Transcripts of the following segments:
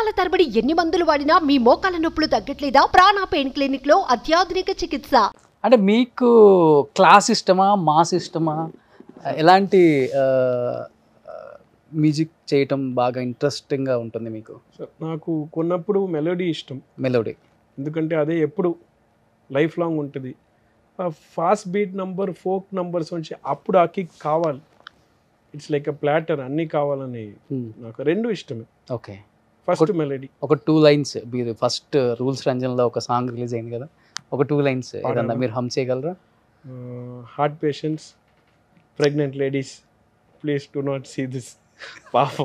సంవత్సరాల తరబడి ఎన్ని మందులు వాడినా మీ మోకాల నొప్పులు తగ్గట్లేదా ప్రాణ పెయిన్ క్లినిక్ లో అత్యాధునిక చికిత్స అంటే మీకు క్లాస్ ఇష్టమా మాస్ ఇష్టమా ఎలాంటి మ్యూజిక్ చేయటం బాగా ఇంట్రెస్టింగ్గా ఉంటుంది మీకు సో నాకు కొన్నప్పుడు మెలోడీ ఇష్టం మెలోడీ ఎందుకంటే అదే ఎప్పుడు లైఫ్ లాంగ్ ఉంటుంది ఆ fast beat number folk numbers నుంచి అప్పుడు ఆ కిక్ కావాలి ఇట్స్ లైక్ అ ప్లాటర్ అన్నీ కావాలని నాకు రెండు ఇష్టమే ఓకే ఫస్ట్ మెలోడీ ఒక టూ లైన్స్ మీరు ఫస్ట్ రూల్స్ రంజన్లో ఒక సాంగ్ రిలీజ్ అయింది కదా ఒక టూ లైన్స్ ఏదన్నా పాడనా? మీరు హమ్ చేయగలరా heart patients pregnant ladies please do not see this పాపం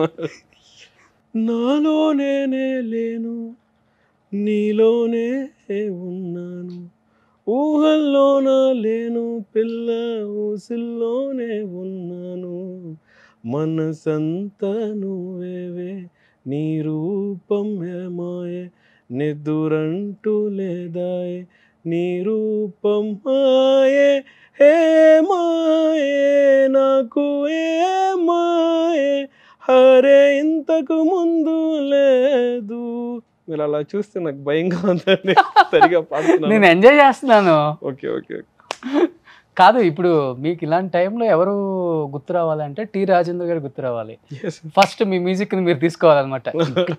నాలోనే లేను నీలోనే ఉన్నాను ఊహల్లోన లేను పిల్ల ఊసిల్లోనే ఉన్నాను మనసంతా నువ్వేవే నీ రూపం ఏమాయే నిద్దురంటూ లేదాయే నీ రూపం మాయే హే మాయే నాకు ఏ మాయే హరే ఇంతకు ముందు లేదు మీరు అలా చూస్తే నాకు భయంగా ఉందండి సరిగా నేను పాడుతున్నాను ఎంజాయ్ చేస్తున్నాను ఓకే ఓకే కాదు ఇప్పుడు మీకు ఇలాంటి టైంలో ఎవరు గుర్తు రావాలంటే టి రాజేంద్ర గారు గుర్తు రావాలి ఎస్ ఫస్ట్ మీ మ్యూజిక్ని మీరు తీసుకోవాలన్నమాట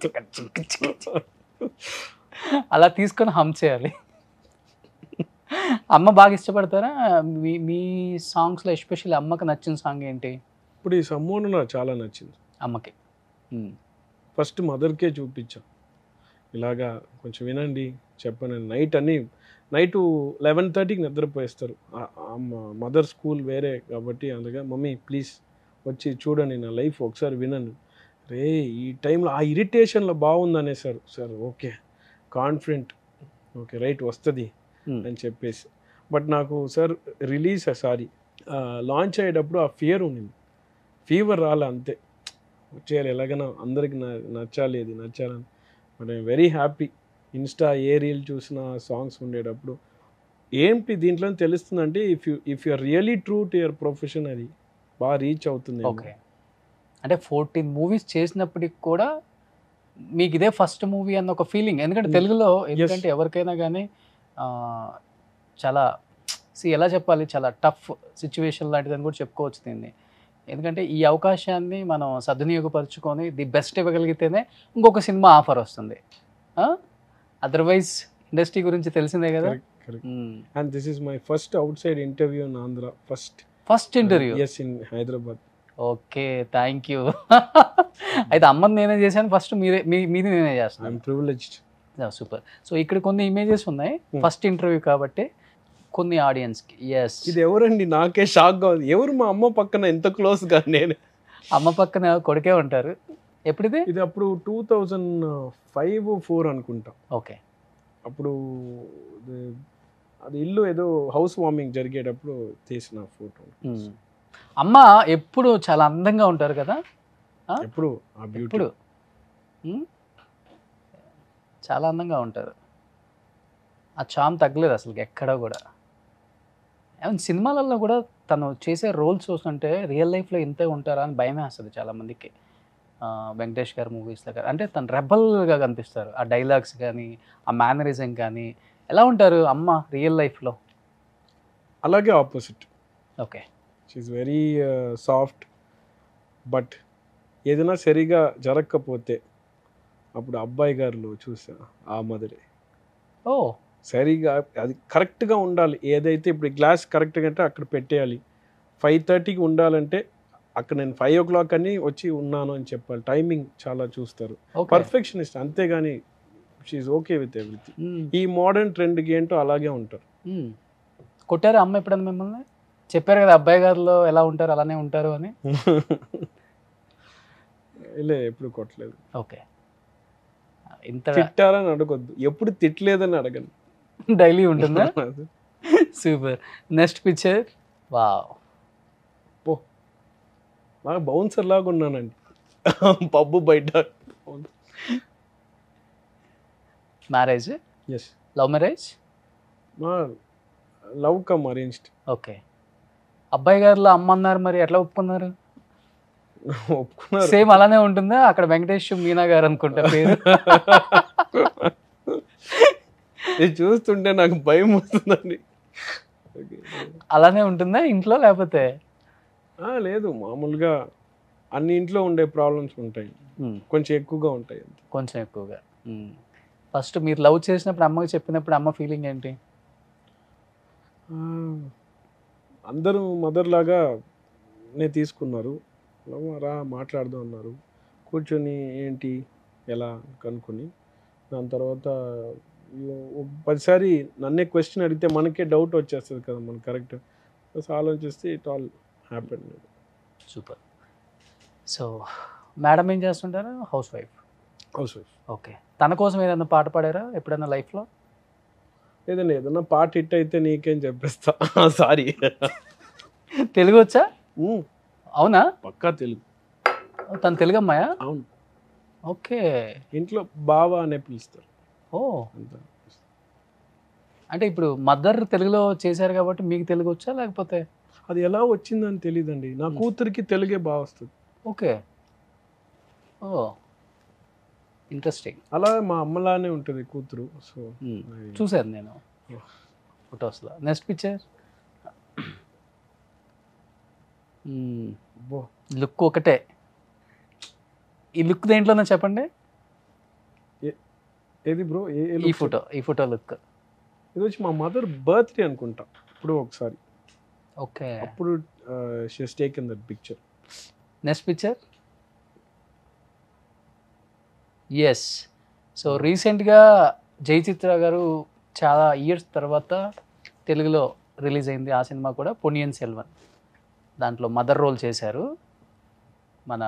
అలా తీసుకొని హమ్ చేయాలి అమ్మ బాగా ఇష్టపడతారా మీ మీ సాంగ్స్లో ఎస్పెషల్లీ అమ్మకి నచ్చిన సాంగ్ ఏంటి ఇప్పుడు ఈ సమ్మోను నాకు చాలా నచ్చింది అమ్మకి ఉమ్. ఫస్ట్ మదర్కే చూపించాం ఇలాగా కొంచెం వినండి చెప్పను నైట్ అన్ని నైట్ లెవెన్ థర్టీకి నిద్రపోయేస్తారు మదర్ స్కూల్ వేరే కాబట్టి అందుకే మమ్మీ ప్లీజ్ వచ్చి చూడండి నా లైఫ్ ఒకసారి వినను రే ఈ టైంలో ఆ ఇరిటేషన్లో బాగుంది అనేసారు sir okay confident okay right వస్తుంది Hmm. అని చెప్పేసి బట్ నాకు సార్ రిలీజ్ సారీ లాంచ్ అయ్యేటప్పుడు ఆ ఫియర్ ఉండింది ఫీవర్ రాలే అంతే వచ్చేయాలి ఎలాగైనా అందరికి న- నచ్చాలి ఇది నచ్చాలని but I'm very happy Insta a reel చూసిన సాంగ్స్ ఉండేటప్పుడు ఏంటి దీంట్లో తెలుస్తుందంటే if you if you are really true to your profession అది బాగా రీచ్ అవుతుంది ఓకే అంటే ఫోర్టీన్ మూవీస్ చేసినప్పటికి కూడా మీకు ఇదే ఫస్ట్ మూవీ అన్న ఒక ఫీలింగ్ ఎందుకంటే Mm. తెలుగులో ఎందుకంటే ఎవరికైనా కానీ చాలా సి ఎలా చెప్పాలి చాలా టఫ్ సిచ్యువేషన్ లాంటిదని కూడా చెప్పుకోవచ్చు దీన్ని ఎందుకంటే ఈ అవకాశాన్ని మనం సద్వినియోగపరుచుకొని ది బెస్ట్ ఇవ్వగలిగితేనే ఇంకొక సినిమా ఆఫర్ వస్తుంది అదర్వైజ్ ఇండస్ట్రీ గురించి తెలిసిందే కదా and this is my first outside interview in Andhra first first interview is in Hyderabad okay thank you అయితే అమ్మని నేనే చేశాను ఫస్ట్ మీరే మీ మీది నేనే చేస్తున్నాను ఐఎమ్ ప్రివిలేజ్డ్ సూపర్ సో ఇక్కడ కొన్ని ఇమేజెస్ ఉన్నాయి Hmm. ఫస్ట్ ఇంటర్వ్యూ కాబట్టి కొన్ని ఆడియన్స్కి ఎస్ ఇది ఎవరండి నాకే షాక్గా ఉంది ఎవరు మా అమ్మ పక్కన ఎంత క్లోజ్గా నేను అమ్మ పక్కన కొడుకే ఉంటారు ఎప్పుడిది ఇది అప్పుడు టూ థౌజండ్ ఫైవ్ ఫోర్ అనుకుంటా ఓకే అప్పుడు ఇది- అది ఇల్లు ఏదో హౌస్ వార్మింగ్ జరిగేటప్పుడు తీసిన ఫోటో అమ్మ ఎప్పుడు చాలా అందంగా ఉంటారు కదా ఎప్పుడు ఆ బ్యూటీ ఎప్పుడు Hmm? చాలా అందంగా ఉంటారు ఆ చామ్ తగ్గలేదు అసలు ఎక్కడ కూడా ఏమైనా సినిమాలలో కూడా తను చేసే రోల్స్ చూస్తుంటే రియల్ లైఫ్లో ఇంతే ఉంటారా అని భయమే వస్తుంది చాలామందికి వెంకటేష్ గారి మూవీస్లో కానీ అంటే తను రెబల్గా కనిపిస్తారు ఆ డైలాగ్స్ కానీ ఆ మేనరిజం కానీ ఎలా ఉంటారు అమ్మ రియల్ లైఫ్లో అలాగే opposite okay she's very soft but ఏదైనా సరిగా జరగకపోతే అప్పుడు అబ్బాయి గారిలో చూసా ఆ మదరే ఓ సరిగా అది కరెక్ట్గా ఉండాలి ఏదైతే ఇప్పుడు గ్లాస్ కరెక్ట్గా అంటే అక్కడ పెట్టేయాలి ఫైవ్ థర్టీకి ఉండాలంటే అక్కడ నేను ఫైవ్ ఓ క్లాక్ అని వచ్చి ఉన్నాను అని చెప్పాలి టైమింగ్ చాలా చూస్తారు ఓకే పర్ఫెక్షనిస్ట్ అంతేగాని షీఈ్ ఓకే విత్ ఎవ్రీథింగ్ ఈ మోడర్న్ ట్రెండ్కి ఏంటో అలాగే ఉంటారు కొట్టారు అమ్మ ఎప్పుడన్నా మిమ్మల్ని చెప్పారు కదా అబ్బాయి గారిలో ఎలా ఉంటారు అలానే ఉంటారు అని లే ఎప్పుడు కొట్టలేదు ఓకే ఇంత తిట్టారని అడగొద్దు ఎప్పుడు తిట్టలేదని అడగను డైలీ ఉంటుందా సూపర్ నెక్స్ట్ పిక్చర్ వావ్ బాగా బౌన్సర్ లాగా ఉన్నానండి పబ్బు బయట మ్యారేజ్ ఎస్ లవ్ మ్యారేజ్ మా లవ్ కమ్ అరేంజ్డ్ ఓకే అబ్బాయి గారిలో అమ్మ అన్నారు మరి ఎట్లా ఒప్పుకున్నారు ఒప్పుకున్నారు సేమ్ అలానే ఉంటుందా అక్కడ వెంకటేష్ మీనా గారు అనుకుంటా పేరు ఇది చూస్తుంటే నాకు భయం వస్తుందండి Okay. అలానే ఉంటుందా ఇంట్లో లేకపోతే ఆ, లేదు మామూలుగా అన్ని ఇంట్లో ఉండే ప్రాబ్లమ్స్ ఉంటాయి ఉమ్, కొంచెం ఎక్కువగా ఉంటాయి అంతే కొంచెం ఎక్కువగా ఫస్ట్ మీరు లవ్ చేసినప్పుడు అమ్మకి చెప్పినప్పుడు అమ్మ ఫీలింగ్ ఏంటి ఆ, అందరూ మదర్ లాగా నే తీసుకున్నారు "లవ్వ, రా మాట్లాడదాం అన్నారు కూర్చొని ఏంటి ఎలా కనుక్కొని దాని తర్వాత ఇగ ఒక పదిసారి నన్నే క్వశ్చన్ అడిగితే మనకే డౌట్ వచ్చేస్తుంది కదా మనకు కరెక్ట్ బస్ ఆలోచిస్తే it all happen super so madam ఏం చేస్తుంటారు housewife housewife okay తన కోసం ఏదైనా పాట పాడారా ఎప్పుడైనా లైఫ్లో ఏదైనా ఏదన్నా పాట హిట్ అయితే నీకేం చెప్పేస్తా సారీ తెలుగు వచ్చా అవునా పక్కా తెలుగు తను తెలుగు అమ్మాయా అవును ఓకే ఇంట్లో బావా అనే పిలుస్తారు ఓ అంత అంటే ఇప్పుడు మదర్ తెలుగులో చేశారు కాబట్టి మీకు తెలుగు వచ్చా లేకపోతే అది ఎలా వచ్చిందని తెలియదండి నా కూతురికి తెలుగే బాగా వస్తుంది ఓకే ఓ ఇంట్రెస్టింగ్ అలా మా అమ్మలానే ఉంటుంది కూతురు సో చూశాను నేను ఫొటోస్లో నెక్స్ట్ పిక్చర్ అబ్బో లుక్ ఒకటే ఈ లుక్ దేంట్లోనే చెప్పండి ఏది బ్రో ఏ ఏ ఈ look? ఫోటో ఈ ఫోటో లుక్ ఇది వచ్చి మా మదర్ బర్త్డే అనుకుంటా ఇప్పుడు ఒకసారి ఓకే అప్పుడు she's taken that picture next picture yes so రీసెంట్గా జయచిత్ర గారు చాలా ఇయర్స్ తర్వాత తెలుగులో రిలీజ్ అయింది ఆ సినిమా కూడా పొనియన్ సెల్వన్ దాంట్లో మదర్ రోల్ చేశారు మన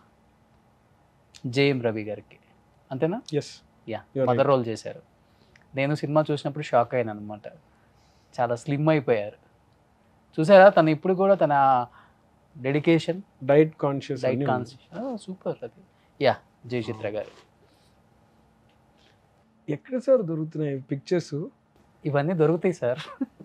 జేఎం రవి గారికి అంతేనా yes yeah You're mother role చేశారు నేను సినిమా చూసినప్పుడు షాక్ అయ్యాను అనమాట చాలా స్లిమ్ అయిపోయారు చూసారా తను ఇప్పుడు కూడా తన dedication diet conscious diet concept super అది యా జయచిత్ర గారు ఎక్కడ సార్ దొరుకుతున్నాయి పిక్చర్స్ ఇవన్నీ దొరుకుతాయి సార్